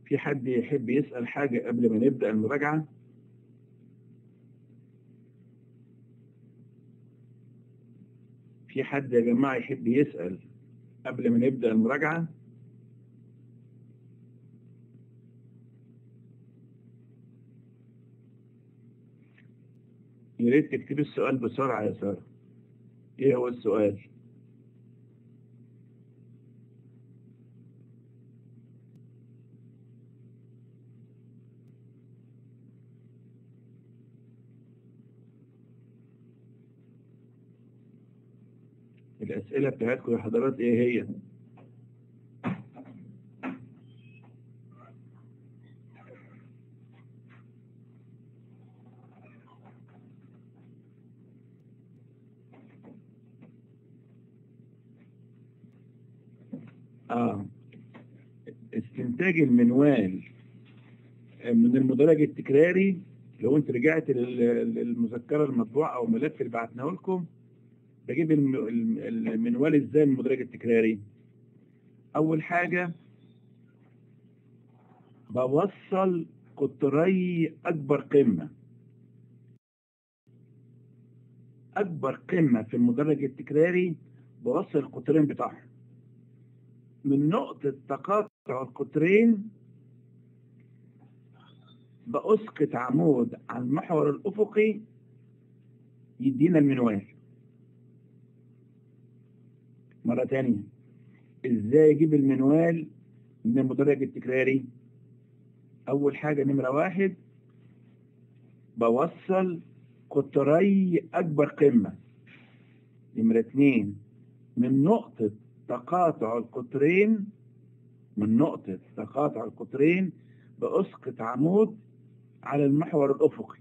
في حد يحب يسأل حاجة قبل ما نبدأ المراجعة في حد يا جماعة يحب يسأل قبل ما نبدأ المراجعة يا ريت تكتبي السؤال بسرعة يا سارة ايه هو السؤال الأسئلة بتاعتكم يا حضرات ايه هي آه. استنتاج المنوال من المدرج التكراري لو انت رجعت لل- للمذكرة المطبوعة او الملف اللي بعتناه لكم بجيب الم- الم- المنوال ازاي من المدرج التكراري اول حاجة بوصل قطري اكبر قمة اكبر قمة في المدرج التكراري بوصل القطرين بتاعهم من نقطة تقاطع القطرين بأسقط عمود على المحور الأفقي يدينا المنوال مرة تانية ازاي اجيب المنوال من المدرج التكراري اول حاجة نمرة واحد بوصل قطري اكبر قمة نمرة اتنين من نقطة تقاطع القطرين من نقطة تقاطع القطرين بأسقط عمود على المحور الأفقي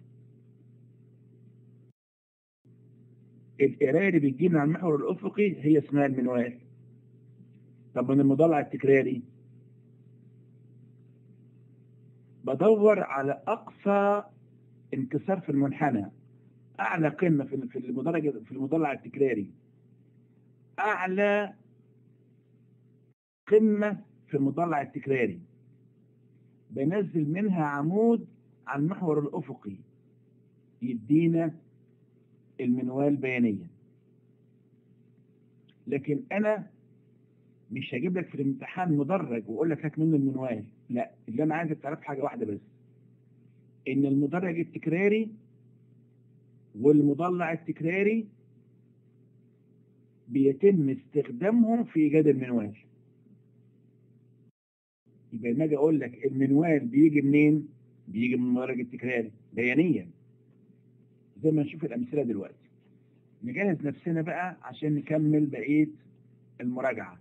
القراية اللي بتجينا على المحور الأفقي هي اسمها المنوال طب من المضلع التكراري بدور على أقصى انكسار في المنحنى أعلى قمة في في المدرج في المضلع التكراري أعلى قمة في المضلع التكراري بنزل منها عمود على المحور الأفقي يدينا المنوال بيانيا لكن أنا مش هجيب لك في الامتحان مدرج واقول لك هات منه المنوال لا اللي انا عايزك تعرف حاجه واحده بس ان المدرج التكراري والمضلع التكراري بيتم استخدامهم في ايجاد المنوال يبقى لما اجي اقول لك المنوال بيجي منين بيجي من المدرج التكراري بيانيا زي ما نشوف الامثله دلوقتي نجهز نفسنا بقى عشان نكمل بقيه المراجعه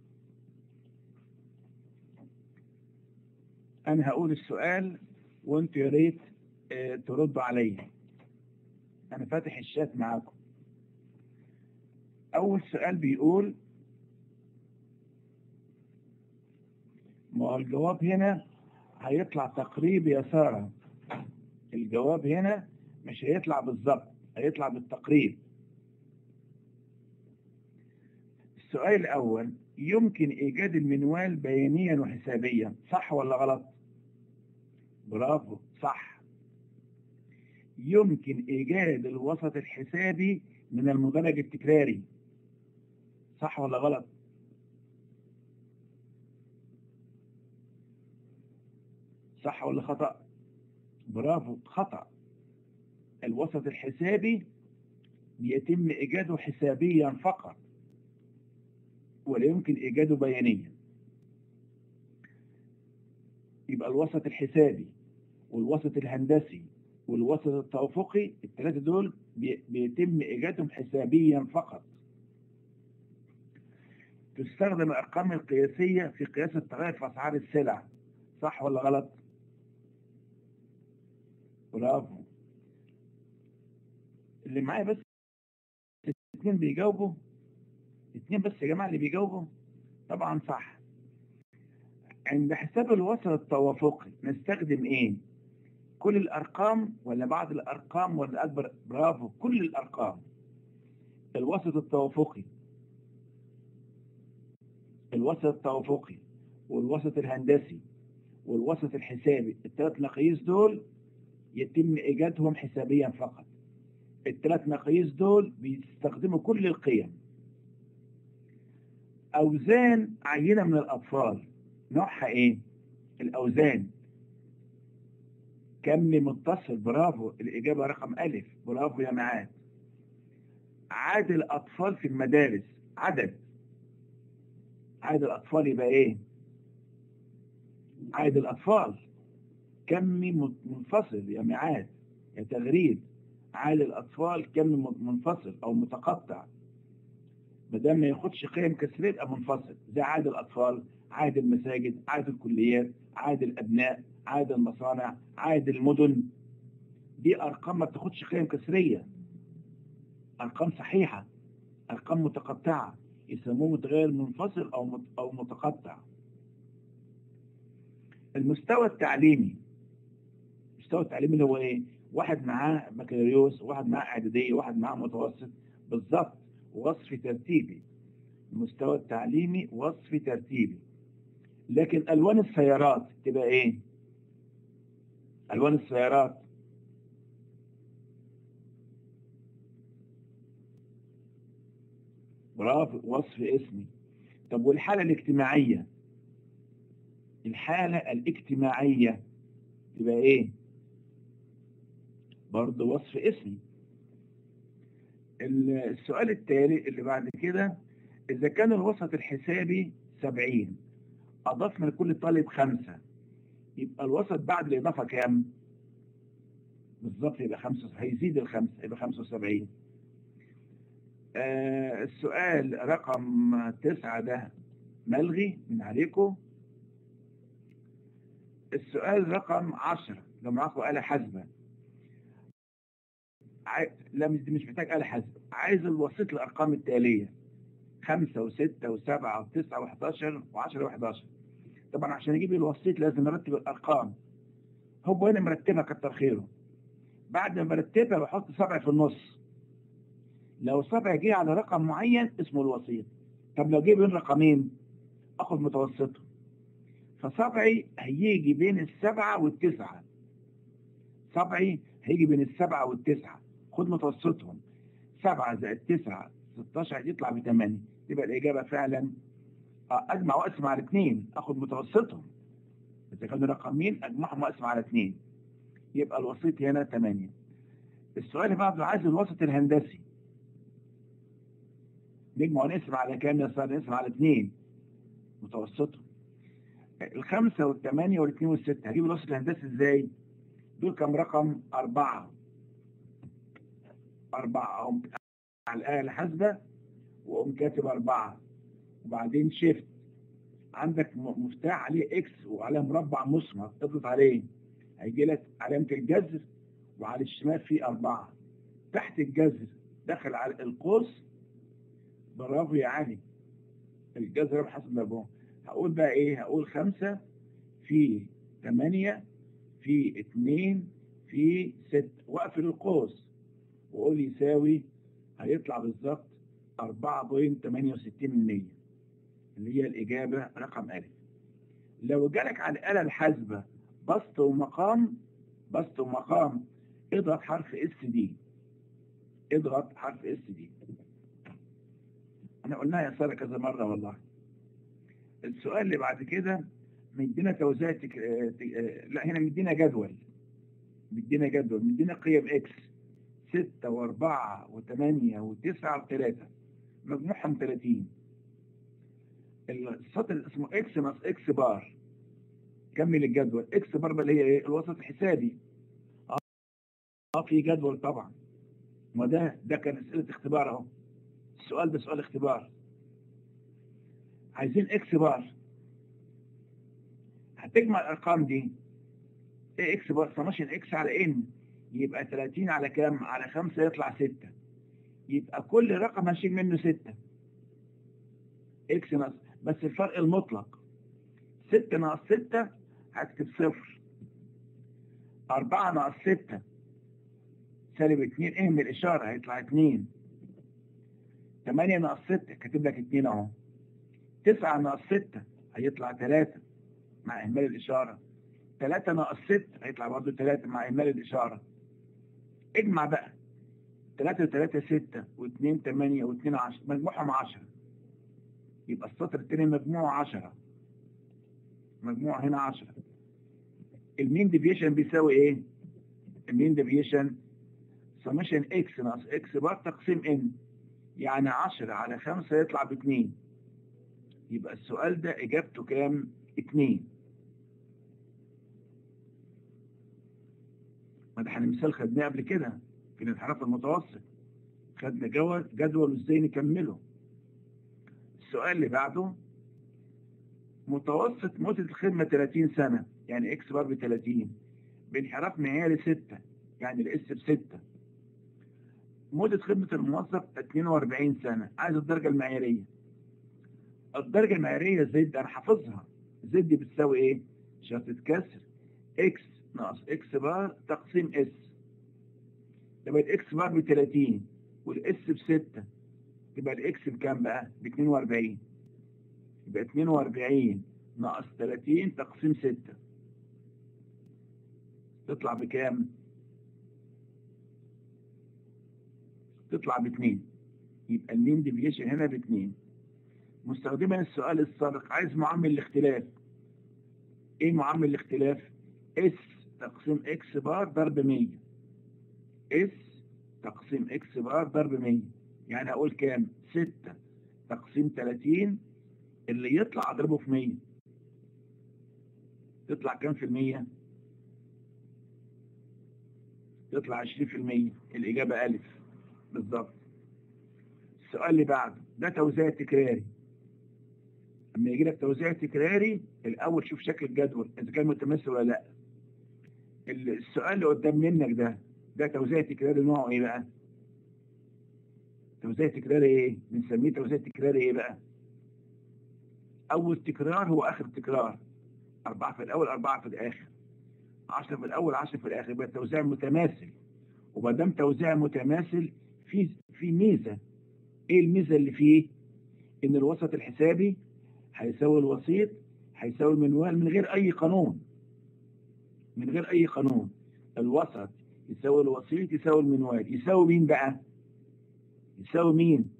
انا هقول السؤال وانتوا يا ريت آه، تردوا عليا انا فاتح الشات معاكم اول سؤال بيقول ما هو الجواب هنا هيطلع تقريب يا سارة الجواب هنا مش هيطلع بالظبط هيطلع بالتقريب السؤال الأول يمكن إيجاد المنوال بيانيا وحسابيا صح ولا غلط؟ برافو صح يمكن إيجاد الوسط الحسابي من المدرج التكراري صح ولا غلط؟ صح ولا خطأ؟ برافو خطأ الوسط الحسابي بيتم إيجاده حسابيا فقط ولا يمكن إيجاده بيانيا يبقى الوسط الحسابي والوسط الهندسي والوسط التوافقي الثلاثة دول بي- بيتم إيجادهم حسابيا فقط تستخدم الأرقام القياسية في قياس التغير في أسعار السلع صح ولا غلط؟ برافو اللي معايا بس الاثنين بيجاوبوا اثنين بس يا جماعة اللي بيجاوبوا طبعا صح عند حساب الوسط التوافقي نستخدم ايه كل الارقام ولا بعض الارقام ولا اكبر برافو كل الارقام الوسط التوافقي الوسط التوافقي والوسط الهندسي والوسط الحسابي الثلاث مقاييس دول يتم ايجادهم حسابيا فقط الثلاث مقاييس دول بيستخدموا كل القيم اوزان عينه من الاطفال نوعها ايه الاوزان كم متصل برافو الاجابه رقم الف برافو يا معاد عدد الاطفال في المدارس عدد عدد الاطفال يبقى ايه عدد الاطفال كمي منفصل يا ميعاد يا تغريد عدد الاطفال كم منفصل او متقطع ما دام ما ياخدش قيم كسريه يبقى منفصل زي عدد الاطفال عدد المساجد عدد الكليات عدد الابناء عدد المصانع عدد المدن دي ارقام ما بتاخدش قيم كسريه ارقام صحيحه ارقام متقطعه يسموه متغير منفصل او او متقطع المستوى التعليمي المستوى التعليمي اللي هو ايه واحد معاه بكالوريوس واحد معاه اعداديه واحد معاه متوسط بالظبط وصف ترتيبي المستوى التعليمي وصف ترتيبي لكن الوان السيارات تبقى ايه الوان السيارات برافو وصف اسمي طب والحاله الاجتماعيه الحاله الاجتماعيه تبقى ايه برضه وصف اسمي السؤال التالي اللي بعد كده إذا كان الوسط الحسابي 70 أضفنا لكل طالب خمسة يبقى الوسط بعد الإضافة كام؟ بالظبط يبقى خمسة هيزيد الخمسة يبقى 75 آه السؤال رقم تسعة ده ملغي من عليكم السؤال رقم 10 لو معاكم آلة حاسبة لا مش محتاج آلة حاسبة عايز الوسيط الأرقام التالية خمسة وستة وسبعة وتسعة وحداشر وعشرة وحداشر طبعا عشان أجيب الوسيط لازم نرتب الأرقام هو هنا مرتبها كتر خيره بعد ما برتبها بحط سبع في النص لو سبع جه على رقم معين اسمه الوسيط طب لو جه بين رقمين اخد متوسطه فسبعي هيجي بين السبعة والتسعة سبعي هيجي بين السبعة والتسعة خد متوسطهم سبعة زائد تسعة 16 يطلع ب 8 تبقى الإجابة فعلا أجمع وأقسم على اثنين أخد متوسطهم إذا كانوا رقمين أجمعهم وأقسم على اثنين يبقى الوسيط هنا 8 السؤال اللي بعده عايز الوسط الهندسي نجمع ونقسم على كام يا صار نقسم على اثنين متوسطهم الخمسة والثمانية والاثنين والستة هجيب الوسط الهندسي ازاي؟ دول كم رقم؟ أربعة أربعة أهم على الآلة الحاسبة وأقوم كاتب أربعة وبعدين شيفت عندك مفتاح عليه إكس وعليه مربع مسمر اضغط عليه هيجي لك علامة الجذر وعلى الشمال في أربعة تحت الجذر داخل على القوس برافو يا علي الجذر بحسب ضربهم هقول بقى إيه هقول خمسة في ثمانية في اتنين في ستة واقفل القوس وقول يساوي هيطلع بالظبط 4.68% اللي هي الإجابة رقم ألف لو جالك على الآلة الحاسبة بسط ومقام بسط ومقام اضغط حرف اس دي اضغط حرف اس دي احنا قلناها يا سارة كذا مرة والله السؤال اللي بعد كده مدينا توزيع تك... لا هنا مدينا جدول مدينا جدول مدينا قيم اكس ستة واربعة وثمانية وتسعة وثلاثة مجموعهم 30 السطر اللي اسمه اكس ناقص اكس بار كمل الجدول اكس بار اللي هي ايه الوسط الحسابي اه في جدول طبعا ما ده ده كان اسئله اختبار اهو السؤال ده سؤال اختبار عايزين اكس بار هتجمع الارقام دي ايه اكس بار سماشن اكس على ان يبقى 30 على كام على 5 يطلع 6 يبقى كل رقم هشيل منه 6 اكس ناقص بس الفرق المطلق 6 ناقص 6 هكتب صفر 4 ناقص 6 سالب 2 اهم الاشاره هيطلع 2 8 ناقص 6 كاتب لك 2 اهو 9 ناقص 6 هيطلع 3 مع اهمال الاشاره 3 ناقص 6 هيطلع برضه 3 مع إهمال الإشارة اجمع بقى 3 و3 6 و2 8 و2 10 مجموعهم 10 يبقى السطر الثاني مجموعه 10 مجموعه هنا 10 المين ديفيشن بيساوي ايه؟ المين ديفيشن سمشن اكس ناقص اكس بار تقسيم ان يعني 10 على 5 يطلع ب 2 يبقى السؤال ده اجابته كام؟ 2 ما ده احنا مثال خدناه قبل كده في الانحراف المتوسط خدنا جدول جدول ازاي نكمله السؤال اللي بعده متوسط مدة الخدمة 30 سنة يعني اكس بار ب 30 بانحراف معياري 6 يعني الاس ب 6 مدة خدمة الموظف 42 سنة عايز الدرجة المعيارية الدرجة المعيارية زد انا حافظها زد بتساوي ايه؟ شرطة كسر اكس ناقص اكس بار تقسيم اس يبقى الاكس بار ب 30 والاس ب 6 يبقى الاكس بكام بقى؟ ب 42 يبقى 42 ناقص 30 تقسيم 6 تطلع بكام؟ تطلع ب 2 يبقى المين ديفيشن هنا ب 2 مستخدما السؤال السابق عايز معامل الاختلاف ايه معامل الاختلاف؟ اس تقسيم اكس بار ضرب 100 اس تقسيم اكس بار ضرب 100 يعني هقول كام 6 تقسيم 30 اللي يطلع اضربه في 100 تطلع كام في المية تطلع 20 في المية الإجابة ألف بالظبط السؤال اللي بعده ده توزيع تكراري لما يجي لك توزيع تكراري الأول شوف شكل الجدول إذا كان متماثل ولا لأ السؤال اللي قدام منك ده ده توزيع تكراري نوعه ايه بقى توزيع تكراري ايه بنسميه توزيع تكراري ايه بقى اول تكرار هو اخر تكرار اربعة في الاول اربعة في الاخر عشرة في الاول عشرة في الاخر يبقى توزيع متماثل وما دام توزيع متماثل في في ميزة ايه الميزة اللي فيه ان الوسط الحسابي هيساوي الوسيط هيساوي المنوال من غير اي قانون من غير اي قانون الوسط يساوي الوسيط يساوي المنوال يساوي مين بقى يساوي مين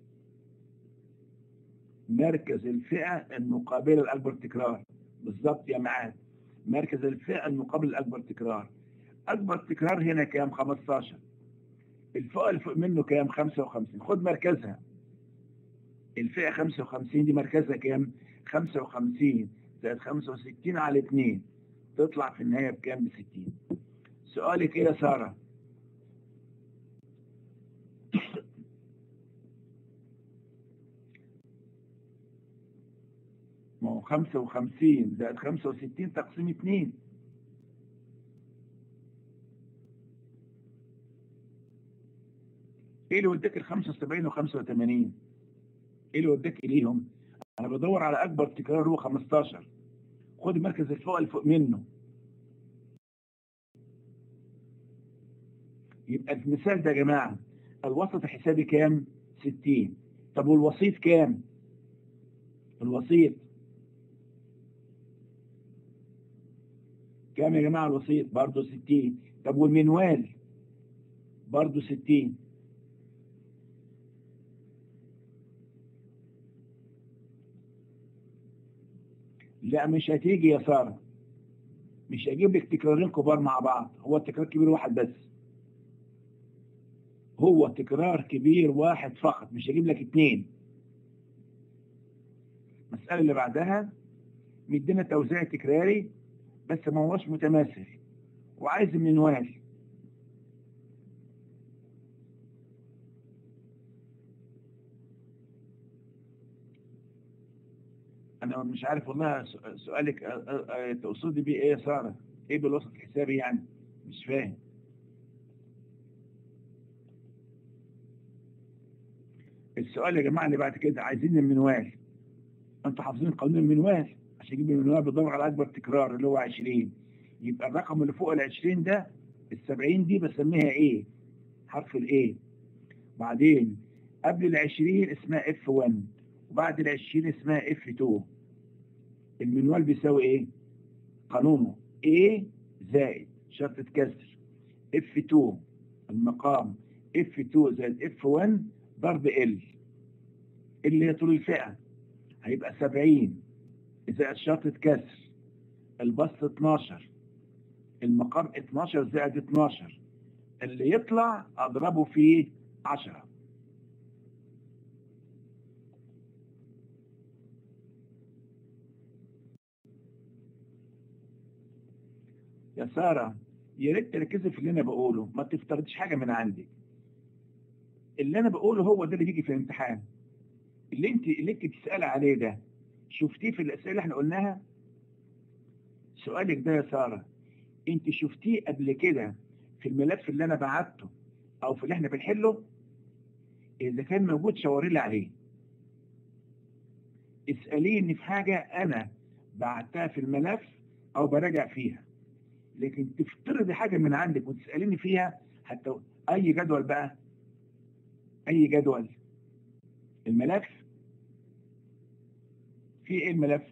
مركز الفئة المقابلة لأكبر تكرار بالظبط يا معاد مركز الفئة المقابل لأكبر تكرار أكبر تكرار هنا كام 15 الفئة اللي فوق منه كام 55 خد مركزها الفئة 55 دي مركزها كام 55 زائد 65 على 2 تطلع في النهاية بكام ب 60 سؤالك ايه يا سارة ما هو 55 زائد 65 تقسيم 2 ايه اللي وداك ال 75 و 85 ايه اللي وداك اليهم انا بدور على اكبر تكرار هو 15 خد مركز الفوق اللي فوق منه يبقى المثال ده يا جماعه الوسط الحسابي كام 60 طب والوسيط كام الوسيط كام يا جماعه الوسيط برضه 60 طب والمنوال برضه 60 لا مش هتيجي يا ساره مش هجيب لك تكرارين كبار مع بعض هو التكرار كبير واحد بس هو تكرار كبير واحد فقط مش هجيب لك اثنين المسألة اللي بعدها مدينا توزيع تكراري بس ما هوش متماثل وعايز المنوال انا مش عارف والله سؤالك تقصدي بيه ايه يا ساره ايه بالوسط الحسابي يعني مش فاهم السؤال يا جماعه اللي بعد كده عايزين المنوال انتوا حافظين قانون المنوال عشان يجيب المنوال بيدور على اكبر تكرار اللي هو 20 يبقى الرقم اللي فوق ال 20 ده ال 70 دي بسميها ايه حرف الايه بعدين قبل ال 20 اسمها اف 1 وبعد ال 20 اسمها اف 2 المنوال بيساوي ايه قانونه A زائد شرطة كسر F2 المقام F2 زائد F1 ضرب L اللي هي طول الفئة هيبقى 70 زائد شرطة كسر البسط 12 المقام 12 زائد 12 اللي يطلع اضربه في 10 يا سارة يا ريت تركزي في اللي انا بقوله ما تفترضيش حاجة من عندك اللي انا بقوله هو ده اللي بيجي في الامتحان اللي انت اللي انت بتسألي عليه ده شفتيه في الاسئله اللي احنا قلناها سؤالك ده يا ساره انت شفتيه قبل كده في الملف اللي انا بعته او في اللي احنا بنحله اذا كان موجود شاوري لي عليه اساليني في حاجه انا بعتها في الملف او براجع فيها لكن تفترضي حاجه من عندك وتساليني فيها حتى اي جدول بقى اي جدول الملف في ايه الملف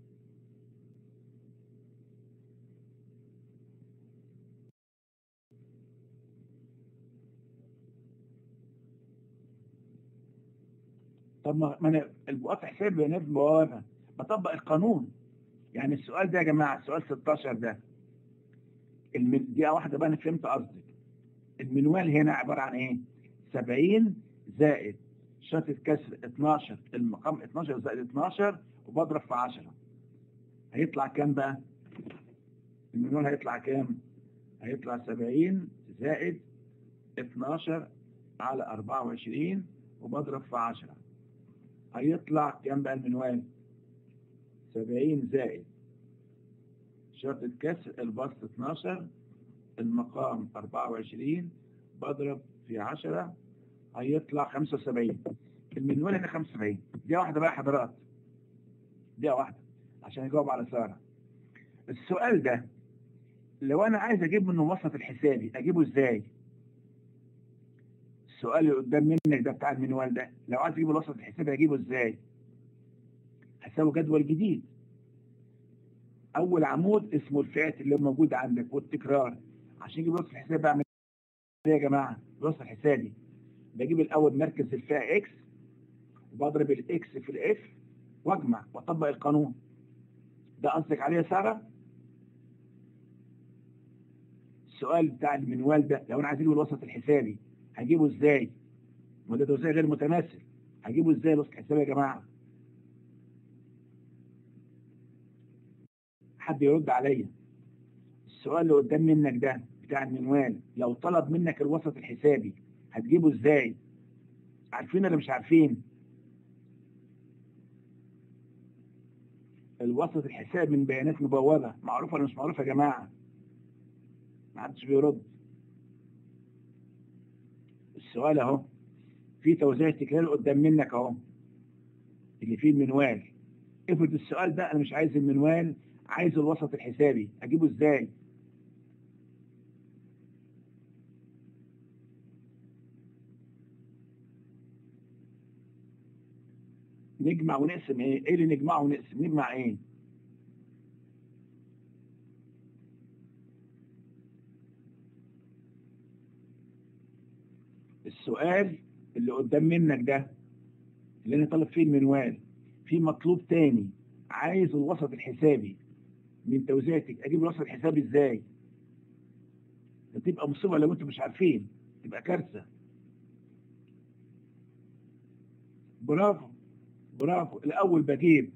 طب ما انا البوابه حساب بيانات بوابه بطبق القانون يعني السؤال ده يا جماعه سؤال 16 ده دقيقه واحده بقى انا فهمت قصدك المنوال هنا عباره عن ايه 70 زائد شرطة كسر 12 المقام 12 زائد 12 وبضرب في 10 هيطلع كام بقى المليون هيطلع كام هيطلع 70 زائد 12 على 24 وبضرب في 10 هيطلع كام بقى المنوال 70 زائد شرطة كسر البسط 12 المقام 24 بضرب في 10 هيطلع 75 المنوال هنا 75 دي واحدة بقى حضرات دي واحدة عشان يجاوب على سارة السؤال ده لو انا عايز اجيب منه وسط الحسابي اجيبه ازاي السؤال اللي قدام منك ده بتاع المنوال ده لو عايز اجيب الوسط الحسابي اجيبه ازاي هسوي جدول جديد اول عمود اسمه الفئات اللي موجوده عندك والتكرار عشان اجيب الوسط الحسابي بعمل ايه يا جماعه الوسط الحسابي بجيب الاول مركز الفئه اكس وبضرب الاكس في الاف واجمع واطبق القانون ده قصدك عليه يا ساره السؤال بتاع المنوال ده لو انا عايز اجيب الوسط الحسابي هجيبه ازاي ما ده توزيع غير متماثل هجيبه ازاي الوسط الحسابي يا جماعه حد يرد عليا السؤال اللي قدام منك ده بتاع المنوال لو طلب منك الوسط الحسابي هتجيبه ازاي عارفين ولا مش عارفين الوسط الحساب من بيانات مبوبة معروفة ولا مش معروفة يا جماعة ما حدش بيرد السؤال اهو في توزيع تكرار قدام منك اهو اللي فيه المنوال افرض السؤال ده انا مش عايز المنوال عايز الوسط الحسابي اجيبه ازاي نجمع ونقسم ايه ايه اللي نجمعه ونقسم نجمع ايه السؤال اللي قدام منك ده اللي انا طالب فيه المنوال في مطلوب تاني عايز الوسط الحسابي من توزيعتك اجيب الوسط الحسابي ازاي تبقى مصيبه لو انتم مش عارفين تبقى كارثه برافو برافو الاول بجيب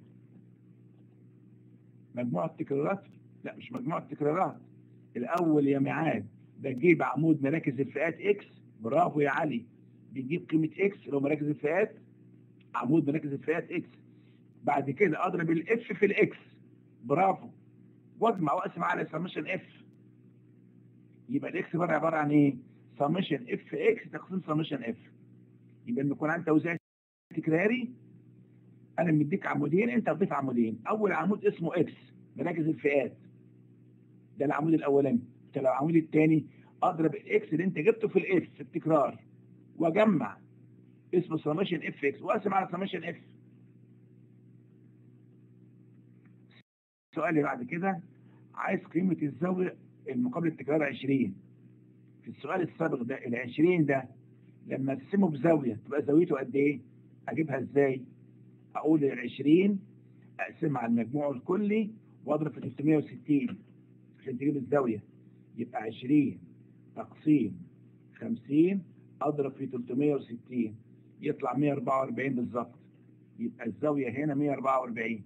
مجموعه تكرارات لا مش مجموعه تكرارات الاول يا ميعاد بجيب عمود مراكز الفئات اكس برافو يا علي بيجيب قيمه اكس لو مراكز الفئات عمود مراكز الفئات اكس بعد كده اضرب الاف في الاكس برافو واجمع واقسم على سمشن اف يبقى الاكس بره عباره عن ايه سمشن اف اكس تقسيم سمشن اف يبقى لما يكون عندي توزيع تكراري انا مديك عمودين انت تضيف عمودين اول عمود اسمه اكس مراكز الفئات ده العمود الاولاني طب العمود الثاني اضرب الاكس اللي انت جبته في الاف في التكرار واجمع اسمه سمشن اف اكس واقسم على سمشن اف السؤال اللي بعد كده عايز قيمة الزاوية المقابل التكرار 20 في السؤال السابق ده ال 20 ده لما اقسمه بزاوية تبقى زاويته قد ايه؟ اجيبها ازاي؟ اقول ال 20 اقسمها على المجموع الكلي واضرب في 360 عشان تجيب الزاوية يبقى 20 تقسيم 50 اضرب في 360 يطلع 144 بالظبط يبقى الزاوية هنا 144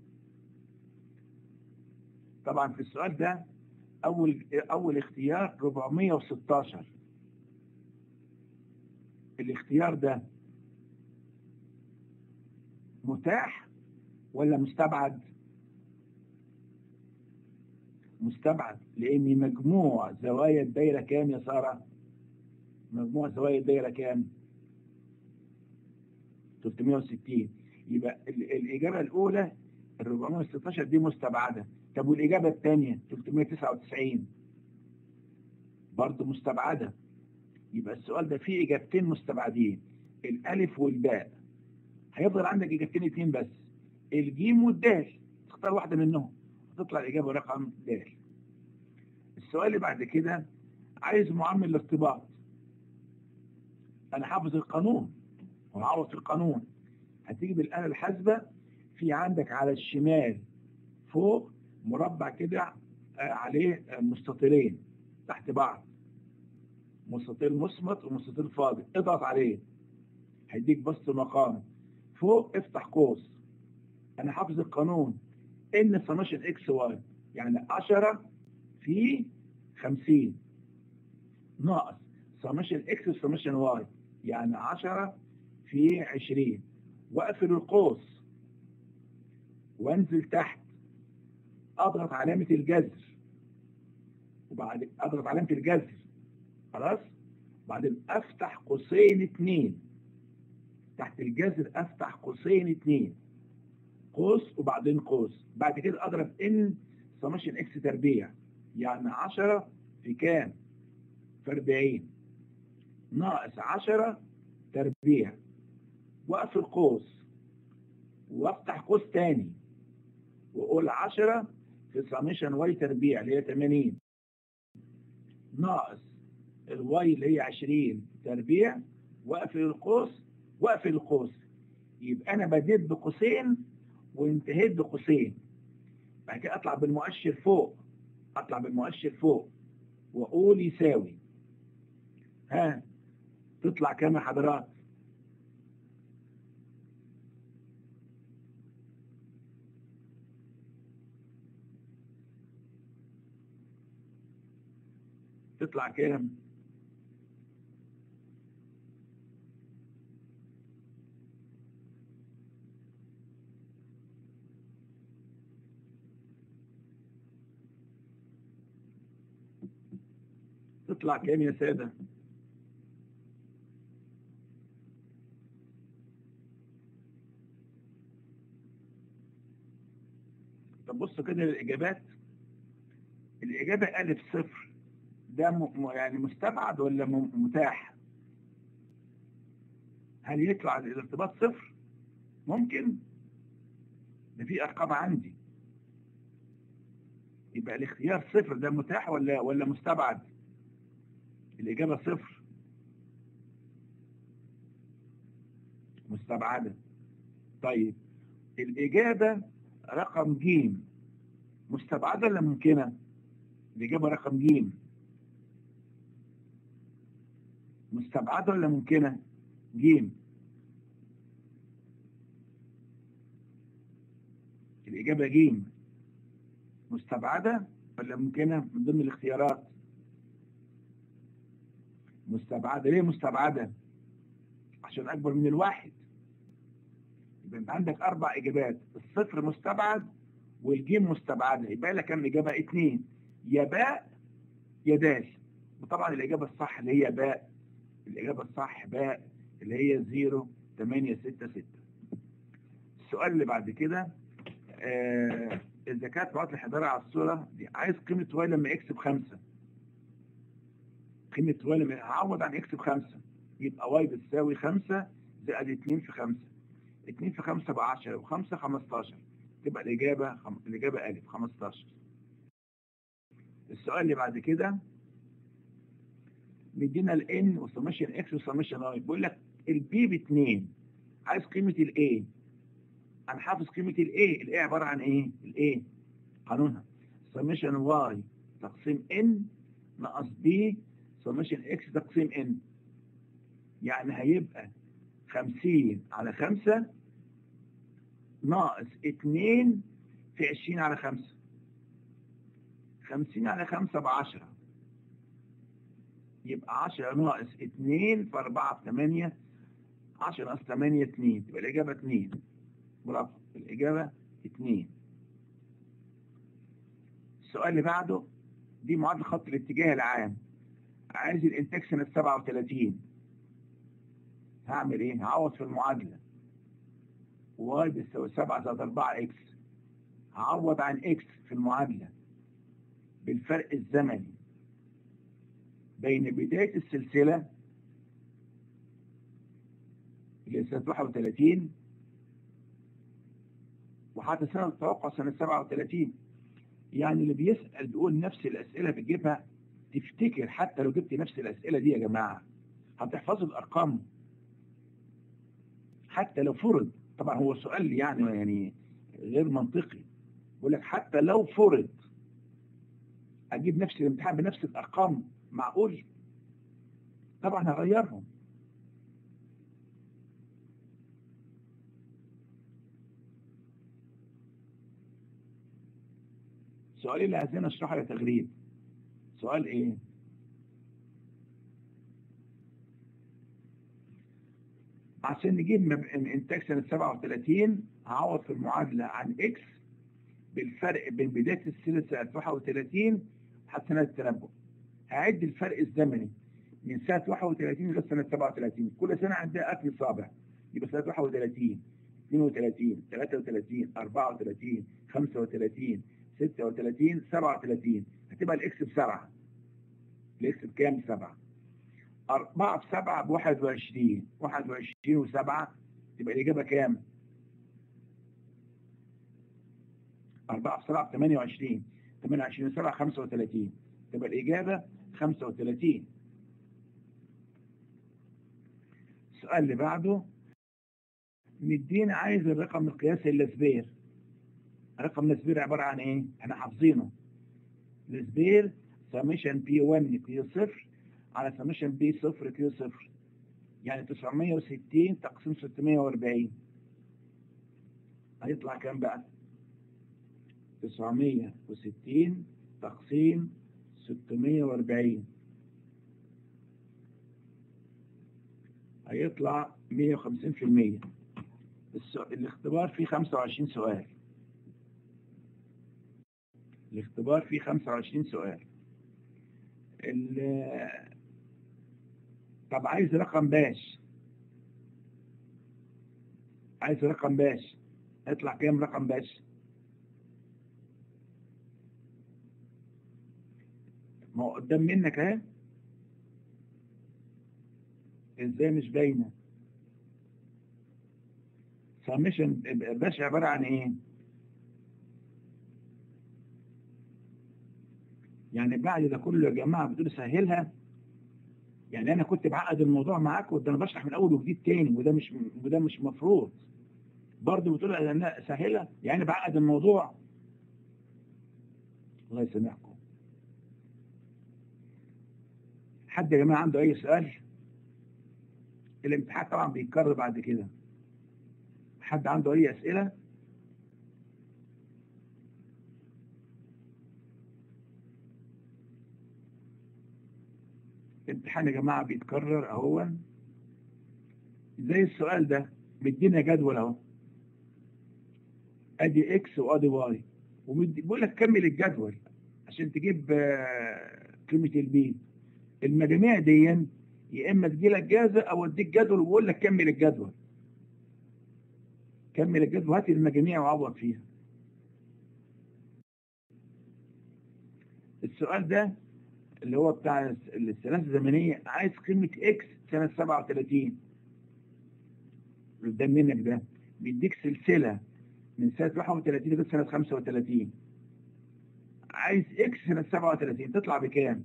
طبعا في السؤال ده اول اول اختيار 416 الاختيار ده متاح ولا مستبعد مستبعد لان مجموع زوايا الدايره كام يا ساره مجموع زوايا الدايره كام 360 يبقى الاجابه الاولى ال 416 دي مستبعده طب والاجابه الثانيه 399 برضه مستبعده يبقى السؤال ده فيه اجابتين مستبعدين الالف والباء هيفضل عندك اجابتين اتنين بس الجيم والدال تختار واحده منهم تطلع الاجابه رقم د السؤال اللي بعد كده عايز معامل الارتباط انا حافظ القانون وعاوز القانون هتيجي بالاله الحاسبه في عندك على الشمال فوق مربع كده عليه مستطيلين تحت بعض مستطيل مصمت ومستطيل فاضي اضغط عليه هيديك بسط مقام فوق افتح قوس انا حافظ القانون ان سمشن اكس واي يعني 10 في 50 ناقص سمشن اكس سمشن واي يعني 10 في 20 واقفل القوس وانزل تحت اضغط علامة الجذر وبعد اضغط علامة الجذر خلاص بعدين افتح قوسين اتنين تحت الجذر افتح قوسين اتنين قوس وبعدين قوس بعد كده اضرب ان سمشن اكس تربيع يعني 10 في كام في 40 ناقص 10 تربيع واقفل قوس وافتح قوس تاني واقول 10 في سمشن واي تربيع اللي هي 80 ناقص الواي اللي هي 20 تربيع واقفل القوس واقفل القوس يبقى انا بديت بقوسين وانتهيت بقوسين بعد كده اطلع بالمؤشر فوق اطلع بالمؤشر فوق واقول يساوي ها تطلع كام يا حضرات تطلع كام تطلع كام يا سادة طب بصوا كده للإجابات الإجابة ألف صفر ده م... يعني مستبعد ولا م... متاح هل يطلع الارتباط صفر ممكن ده في أرقام عندي يبقى الاختيار صفر ده متاح ولا ولا مستبعد الإجابة صفر مستبعدة طيب الإجابة رقم جيم مستبعدة ولا ممكنة الإجابة رقم جيم مستبعدة ولا ممكنة جيم الإجابة جيم مستبعدة ولا ممكنة من ضمن الاختيارات مستبعدة ليه مستبعدة عشان أكبر من الواحد يبقى أنت عندك أربع إجابات الصفر مستبعد والجيم مستبعدة يبقى لك كم إجابة اتنين يا باء يا دال وطبعا الإجابة الصح اللي هي باء الإجابة الصح باء اللي هي زيرو تمانية ستة ستة السؤال اللي بعد كده آه إذا كانت معادلة الحضارة على الصورة دي عايز قيمة واي لما إكس بخمسة قيمة واي لما هعوض عن إكس بخمسة يبقى واي بتساوي خمسة زائد اتنين في خمسة اتنين في خمسة بعشرة وخمسة خمستاشر تبقى الإجابة خم... الإجابة ألف خمستاشر السؤال اللي بعد كده مدينا ال n وسمشن x وسمشن y بيقول لك البي ب 2 عايز قيمة ال a انا حافظ قيمة ال a ال a عبارة عن ايه؟ ال a قانونها سمشن y تقسيم n ناقص b سمشن x تقسيم n يعني هيبقى 50 على 5 ناقص 2 في 20 على 5 50 على 5 ب 10 يبقى 10 ناقص 2 في 4 في 8 10 ناقص 8 2 تبقى الإجابة 2 برافو الإجابة 2 السؤال اللي بعده دي معادلة خط الاتجاه العام عايز الانتاج سنة 37 هعمل ايه؟ هعوض في المعادلة واي بتساوي 7 زائد 4 اكس هعوض عن اكس في المعادلة بالفرق الزمني بين بداية السلسلة اللي سنة 31 وحتى سنة التوقع سنة 37 يعني اللي بيسأل بيقول نفس الأسئلة بتجيبها تفتكر حتى لو جبت نفس الأسئلة دي يا جماعة هتحفظوا الأرقام حتى لو فرض طبعا هو سؤال يعني يعني غير منطقي بيقول لك حتى لو فرض اجيب نفس الامتحان بنفس الارقام معقول طبعا هغيرهم السؤال اللي عايزين اشرحه يا تغريب سؤال ايه عشان نجيب انتاج سنة 37 هعوض في المعادلة عن اكس بالفرق بين بداية السنة سنة 31 لحد سنة التنبؤ هعد الفرق الزمني من سنة 31 لغاية سنة 37 كل سنة عندها أكل صابع يبقى سنة 31 32 33 34 35 36 37 هتبقى الاكس بسبعة الاكس بكام؟ بسبعة 4 في 7 ب 21 21 و7 تبقى الإجابة كام؟ 4 في 7 ب 28 28 و7 35 تبقى الإجابة 35 السؤال اللي بعده مدينا عايز الرقم القياسي للسبير رقم السبير عبارة عن ايه؟ احنا حافظينه السبير سميشن بي 1 كيو صفر على سميشن بي صفر كيو صفر يعني 960 تقسيم 640 هيطلع كام بقى؟ 960 تقسيم 640 هيطلع 150% الاختبار فيه 25 سؤال الاختبار فيه 25 سؤال طب عايز رقم باش عايز رقم باش هيطلع كام رقم باش ما هو قدام منك اهي ازاي مش باينه سميشن باش عباره عن ايه يعني بعد ده كله يا جماعه بتقول سهلها يعني انا كنت بعقد الموضوع معاك وده انا بشرح من اول وجديد تاني وده مش وده مش مفروض برضه بتقول انا سهلها يعني بعقد الموضوع الله يسامحكم حد يا جماعه عنده اي سؤال الامتحان طبعا بيتكرر بعد كده حد عنده اي اسئله الامتحان يا جماعه بيتكرر اهو زي السؤال ده مدينا جدول اهو ادي اكس وادي واي وبيقول لك كمل الجدول عشان تجيب قيمه البي المجاميع دي يا اما تجيلك جاهزه او اديك جدول وبقول لك كمل الجدول كمل الجدول هات المجاميع وعوض فيها السؤال ده اللي هو بتاع الثلاثة الزمنية عايز قيمة اكس سنة 37 قدام منك ده بيديك سلسلة من سنة 31 لغاية سنة 35 عايز اكس سنة 37 تطلع بكام؟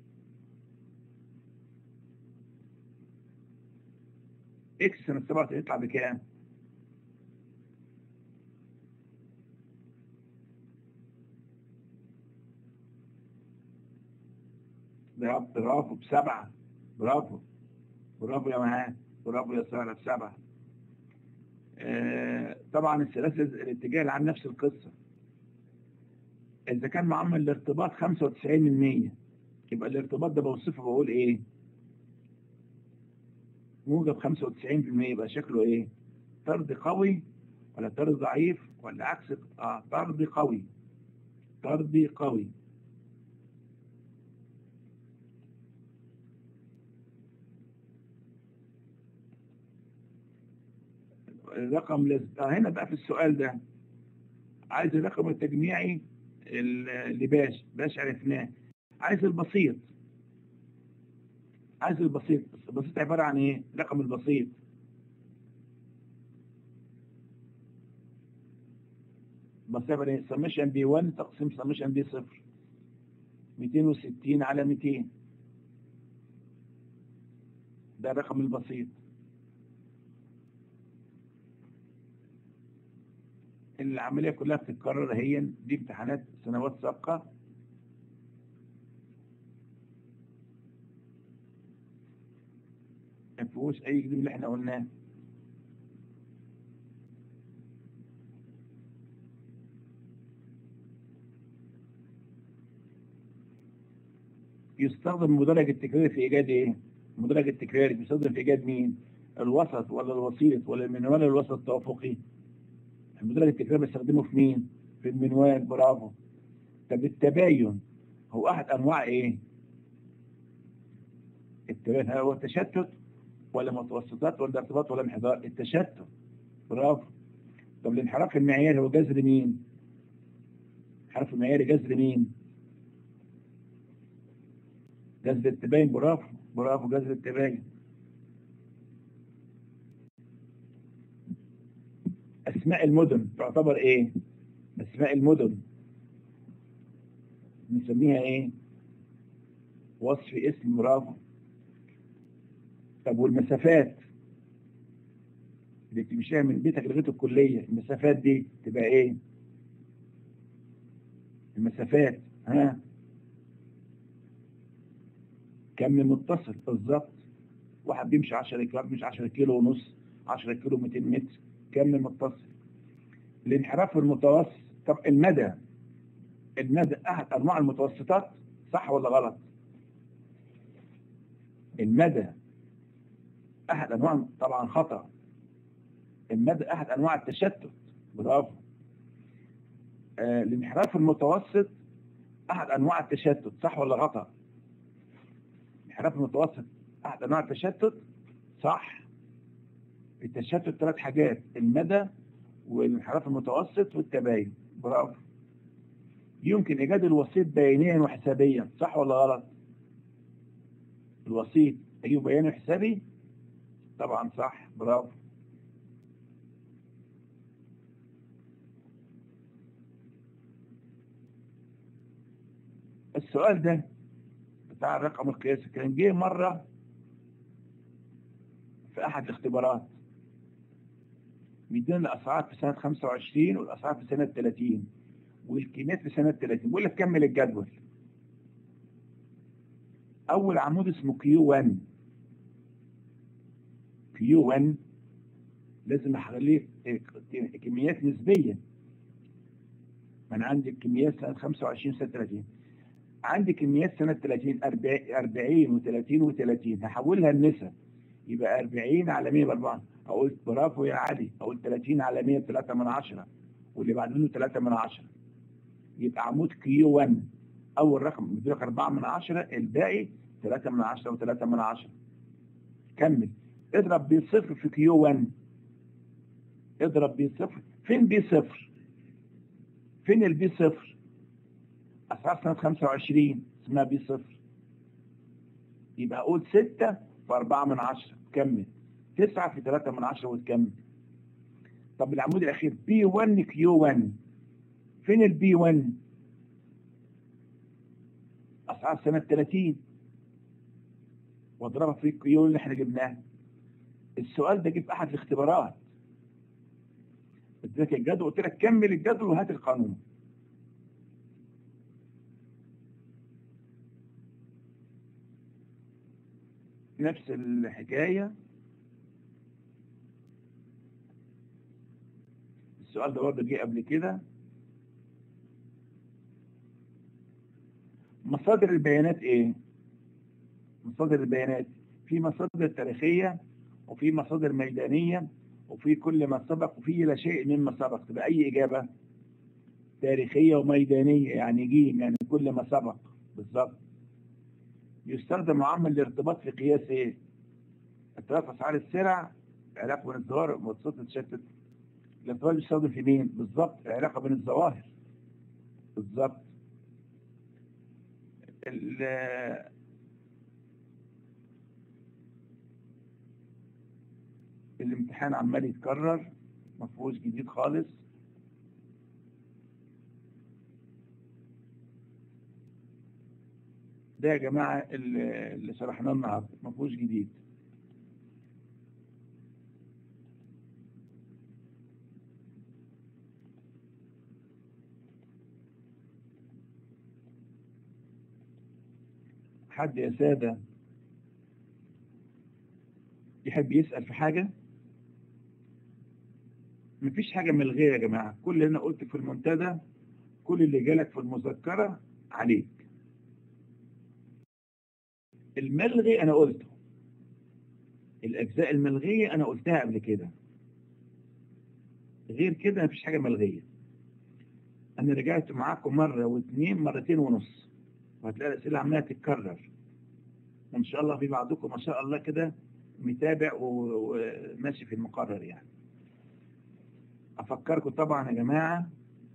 اكس سنة 37 يطلع بكام؟ برافو برافو بسبعة برافو برافو يا مهان برافو يا سارة بسبعة آه طبعا الثلاثة الاتجاه العام نفس القصة إذا كان معامل الارتباط 95 من 100 يبقى الارتباط ده بوصفه بقول إيه؟ موجب 95% يبقى شكله إيه؟ طرد قوي ولا طرد ضعيف ولا عكس آه طرد قوي طرد قوي الرقم لز... آه هنا بقى في السؤال ده عايز الرقم التجميعي اللي باش باش عرفناه عايز البسيط عايز البسيط البسيط عبارة عن ايه رقم البسيط بس عبارة ايه سمشن بي 1 تقسيم سمشن بي 0 260 على 200 ده الرقم البسيط العملية كلها بتتكرر هي دي امتحانات سنوات سابقة ما فيهوش أي جديد اللي احنا قلناه يستخدم المدرج التكراري في إيجاد إيه؟ المدرج التكراري بيستخدم في إيجاد مين؟ الوسط ولا الوسيط ولا المنوال الوسط التوافقي؟ المدرج التكراري بستخدمه في مين؟ في المنوال برافو طب التباين هو أحد أنواع إيه؟ التباين هو التشتت ولا متوسطات ولا ارتباط ولا انحدار؟ التشتت برافو طب الانحراف المعياري هو جذر مين؟ الانحراف المعياري جذر مين؟ جذر التباين برافو برافو جذر التباين اسماء المدن تعتبر ايه اسماء المدن نسميها ايه وصف اسم برافو طب والمسافات اللي بتمشيها من بيتك لغايه الكليه المسافات دي تبقى ايه المسافات ها كم متصل بالظبط واحد بيمشي 10 كيلو واحد بيمشي 10 كيلو ونص 10 كيلو 200 متر كم متصل الانحراف المتوسط طب المدى المدى احد انواع المتوسطات صح ولا غلط المدى احد انواع طبعا خطا المدى احد انواع التشتت برافو آه الانحراف المتوسط احد انواع التشتت صح ولا غلط الانحراف المتوسط احد انواع التشتت صح التشتت ثلاث حاجات المدى والانحراف المتوسط والتباين برافو يمكن ايجاد الوسيط بيانيا وحسابيا صح ولا غلط الوسيط ايوه بياني وحسابي طبعا صح برافو السؤال ده بتاع الرقم القياسي كان جه مرة في أحد الاختبارات بيدينا الأسعار في سنة 25 والأسعار في سنة 30 والكميات في سنة 30 بيقول لك كمل الجدول أول عمود اسمه كيو 1 كيو 1 لازم أخليه كميات نسبية من عندي الكميات سنة 25 سنة 30 عندي كميات سنة 30 40 و30 و30 هحولها لنسب يبقى 40 على 100 باربعة اقول برافو يا علي اقول 30 على 100 3 من 10 واللي بعد منه 3 من 10 يبقى عمود كيو 1 اول رقم مديلك 4 من 10 الباقي 3 من 10 و3 من 10 كمل اضرب بي صفر في كيو 1 اضرب بي صفر فين بي صفر فين البي صفر أسعار سنة 25 اسمها بي صفر يبقى أقول 6 في 4 من 10 كمل 9 في 3 من 10 وتكمل طب العمود الأخير بي 1 كيو 1 فين البي 1 الأسعار سنة 30 واضربها في الكيون اللي احنا جبناه السؤال ده جه في أحد الاختبارات اديتك الجدول قلت لك كمل الجدول وهات القانون نفس الحكاية السؤال ده برضه جه قبل كده مصادر البيانات ايه مصادر البيانات في مصادر تاريخية وفي مصادر ميدانية وفي كل ما سبق وفي لا شيء مما سبق تبقى اي اجابة تاريخية وميدانية يعني جيم يعني كل ما سبق بالظبط يستخدم معامل الارتباط في قياس ايه ارتباط اسعار السلع العلاقة بين الظواهر والمتوسط التشتت الارتباط بيستخدم في مين بالظبط العلاقة بين الظواهر بالظبط الامتحان عمال يتكرر ما فيهوش جديد خالص ده يا جماعة اللي شرحناه النهارده ما فيهوش جديد حد يا سادة يحب يسأل في حاجة مفيش حاجة ملغية يا جماعة كل اللي أنا قلت في المنتدى كل اللي جالك في المذكرة عليك الملغي أنا قلته الأجزاء الملغية أنا قلتها قبل كده غير كده مفيش حاجة ملغية أنا رجعت معاكم مرة واثنين مرتين ونص وهتلاقي الأسئلة عمالة تتكرر وإن شاء الله في بعضكم ما شاء الله كده متابع وماشي في المقرر يعني أفكركم طبعا يا جماعة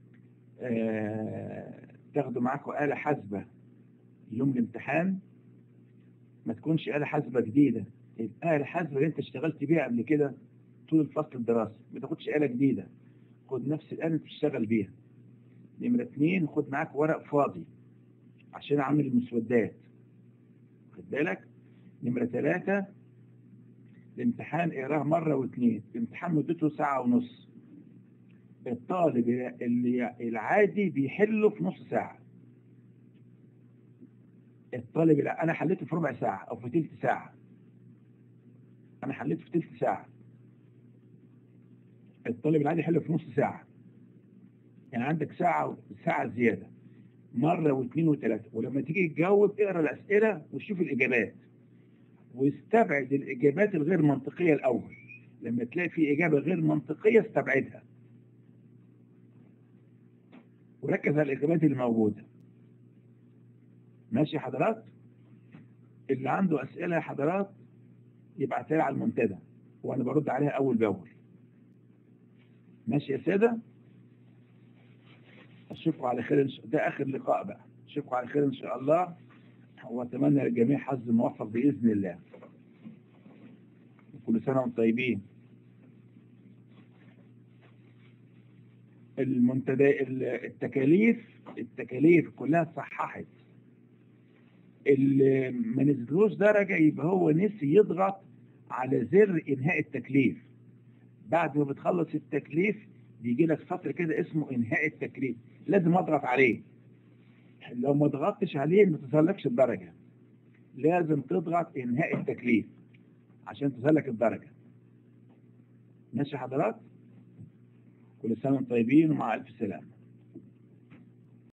آه تاخدوا معاكم آلة حاسبة يوم الامتحان ما تكونش آلة حاسبة جديدة الآلة الحاسبة اللي أنت اشتغلت بيها قبل كده طول الفصل الدراسي ما تاخدش آلة جديدة خد نفس الآلة اللي تشتغل بيها نمرة اثنين خد معاك ورق فاضي عشان أعمل المسودات خد بالك نمرة ثلاثة الامتحان اقراه مرة واثنين الامتحان مدته ساعة ونص الطالب اللي العادي بيحله في نص ساعة الطالب اللي انا حليته في ربع ساعة او في تلت ساعة انا حليته في تلت ساعة الطالب العادي يحله في نص ساعة يعني عندك ساعة ساعة زيادة مرة واثنين وثلاثة ولما تيجي تجاوب اقرا الأسئلة وشوف الإجابات واستبعد الإجابات الغير منطقية الأول لما تلاقي في إجابة غير منطقية استبعدها وركز على الإجابات اللي موجودة ماشي يا حضرات اللي عنده أسئلة يا حضرات يبعتها لي على المنتدى وأنا برد عليها أول بأول ماشي يا سادة أشوفكم على خير ده آخر لقاء بقى أشوفكم على خير إن شاء الله وأتمنى للجميع حظ موفق بإذن الله كل سنة وانتم طيبين المنتدى التكاليف التكاليف كلها اتصححت اللي ما نزلوش درجة يبقى هو نسي يضغط على زر إنهاء التكليف بعد ما بتخلص التكليف بيجي لك سطر كده اسمه إنهاء التكليف لازم أضغط عليه لو ما ضغطتش عليه ما تظهرلكش الدرجة لازم تضغط إنهاء التكليف عشان تظهرلك الدرجة ماشي حضرات كل سنة وانتم طيبين ومع ألف سلامة